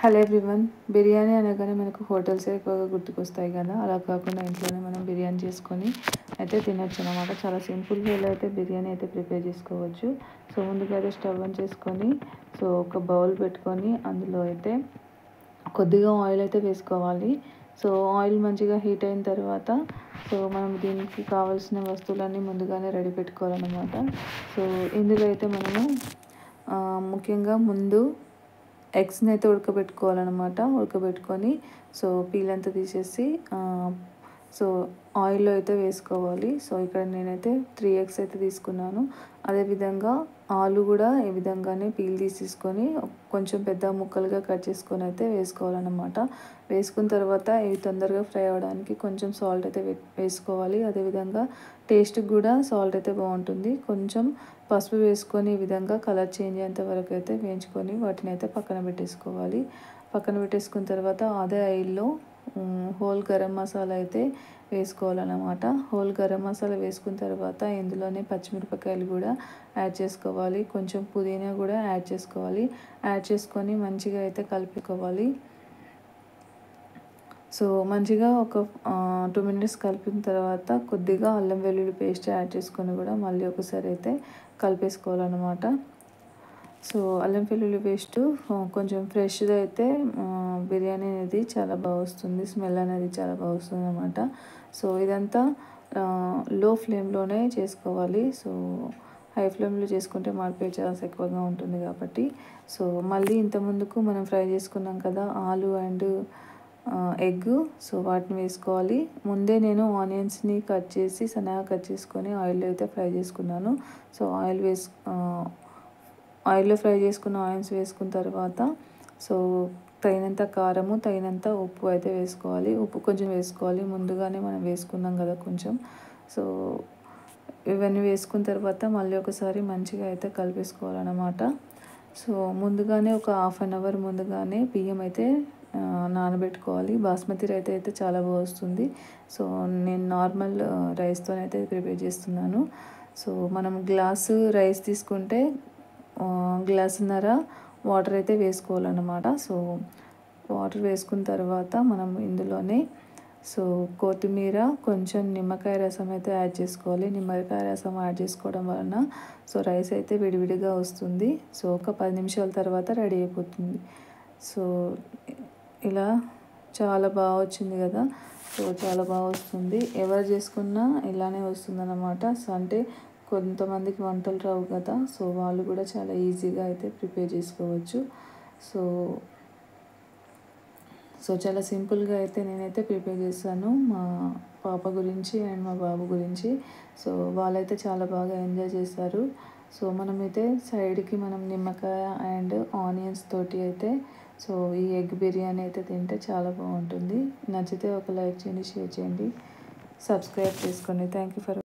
hello everyone biryani అనగానే మనకు హోటల్సే ఎక్కువగా గుర్తుకొస్తాయి కదా అలా కాకుండా ఇంట్లోనే మనం బిర్యానీ చేసుకొని అయితే తినొచ్చు అనమాట చాలా సింపుల్ వేలో అయితే బిర్యానీ అయితే ప్రిపేర్ చేసుకోవచ్చు సో ముందుగా అయితే స్టవ్ ఆన్ చేసుకొని సో ఒక బౌల్ పెట్టుకొని అందులో అయితే కొద్దిగా ఆయిల్ అయితే వేసుకోవాలి సో ఆయిల్ మంచిగా హీట్ అయిన తర్వాత సో మనం దీనికి కావాల్సిన వస్తువులన్నీ ముందుగానే రెడీ పెట్టుకోవాలన్నమాట సో ఇందులో అయితే మనము ఆ, ముఖ్యంగా ముందు ఎగ్స్ని అయితే ఉడకబెట్టుకోవాలన్నమాట ఉడకబెట్టుకొని సో పీల్ అంతా తీసేసి ఆ, సో ఆయిల్లో అయితే వేసుకోవాలి సో ఇక్కడ నేనైతే త్రీ ఎగ్స్ అయితే తీసుకున్నాను అదేవిధంగా ఆలు కూడా ఈ విధంగానే పీల్ తీసేసుకొని కొంచెం పెద్ద ముక్కలుగా కట్ చేసుకొని అయితే వేసుకోవాలన్నమాట వేసుకున్న తర్వాత ఇవి తొందరగా ఫ్రై అవ్వడానికి కొంచెం సాల్ట్ అయితే వే- వేసుకోవాలి అదేవిధంగా టేస్ట్కి కూడా సాల్ట్ అయితే బాగుంటుంది కొంచెం పసుపు వేసుకొని ఈ విధంగా కలర్ చేంజ్ అయ్యేంత వరకు అయితే వేయించుకొని వాటిని అయితే పక్కన పెట్టేసుకోవాలి పక్కన పెట్టేసుకున్న తర్వాత అదే ఆయిల్లో ఉమ్, హోల్ గరం మసాలా అయితే వేసుకోవాలన్నమాట హోల్ గరం మసాలా వేసుకున్న తర్వాత ఇందులోనే పచ్చిమిరపకాయలు కూడా యాడ్ చేసుకోవాలి కొంచెం పుదీనా కూడా యాడ్ చేసుకోవాలి యాడ్ చేసుకొని మంచిగా అయితే కలుపుకోవాలి సో మంచిగా ఒక టూ మినిట్స్ కలిపిన తర్వాత కొద్దిగా అల్లం వెల్లుల్లి పేస్ట్ యాడ్ చేసుకొని కూడా మళ్ళీ ఒకసారి అయితే కలిపేసుకోవాలన్నమాట సో అల్లం వెల్లుల్లి పేస్ట్ కొంచెం ఫ్రెష్గా అయితే ఆ, బిర్యానీ అనేది చాలా బాగా వస్తుంది స్మెల్ అనేది చాలా బాగా వస్తుంది అనమాట సో ఇదంతా లో ఫ్లేమ్లోనే చేసుకోవాలి సో హై ఫ్లేమ్లో చేసుకుంటే మాడిపోయే ఛాన్స్ ఎక్కువగా ఉంటుంది కాబట్టి సో మళ్ళీ ఇంత ముందుకు మనం ఫ్రై చేసుకున్నాం కదా ఆలు అండ్ ఎగ్ సో వాటిని వేసుకోవాలి ముందే నేను ఆనియన్స్ని కట్ చేసి సన్నగా కట్ చేసుకొని ఆయిల్లో అయితే ఫ్రై చేసుకున్నాను సో ఆయిల్ వేసు ఆ, ఆయిల్లో ఫ్రై చేసుకున్న ఆయిల్స్ వేసుకున్న తర్వాత సో తగినంత కారము తగినంత ఉప్పు అయితే వేసుకోవాలి ఉప్పు కొంచెం వేసుకోవాలి ముందుగానే మనం వేసుకున్నాం కదా కొంచెం సో ఇవన్నీ వేసుకున్న తర్వాత మళ్ళీ ఒకసారి మంచిగా అయితే కలిపేసుకోవాలన్నమాట సో ముందుగానే ఒక హాఫ్ అన్ అవర్ ముందుగానే బియ్యం అయితే ఆ, నానబెట్టుకోవాలి బాస్మతి రైస్ అయితే చాలా బాగా వస్తుంది సో నేను నార్మల్ రైస్తోనైతే ప్రిపేర్ చేస్తున్నాను సో మనం గ్లాసు రైస్ తీసుకుంటే ఆ, గ్లాసున్నర వాటర్ అయితే వేసుకోవాలన్నమాట సో వాటర్ వేసుకున్న తర్వాత మనం ఇందులోనే సో కొత్తిమీర కొంచెం నిమ్మకాయ రసం అయితే యాడ్ చేసుకోవాలి నిమ్మకాయ రసం యాడ్ చేసుకోవడం వలన సో రైస్ అయితే విడివిడిగా వస్తుంది సో ఒక పది నిమిషాల తర్వాత రెడీ అయిపోతుంది సో ఇలా చాలా బాగా వచ్చింది కదా సో చాలా బాగా వస్తుంది ఎవరు చేసుకున్నా ఇలానే వస్తుందన్నమాట సో అంటే కొంతమందికి వంటలు రావు కదా సో వాళ్ళు కూడా చాలా ఈజీగా అయితే ప్రిపేర్ చేసుకోవచ్చు సో సో చాలా సింపుల్గా అయితే నేనైతే ప్రిపేర్ చేశాను మా పాప గురించి అండ్ మా బాబు గురించి సో వాళ్ళైతే చాలా బాగా ఎంజాయ్ చేశారు సో మనమైతే సైడ్కి మనం నిమ్మకాయ అండ్ ఆనియన్స్ తోటి అయితే సో ఈ ఎగ్ బిర్యానీ అయితే తింటే చాలా బాగుంటుంది నచ్చితే ఒక లైక్ చేయండి షేర్ చేయండి సబ్స్క్రైబ్ చేసుకోండి థ్యాంక్ యూ ఫర్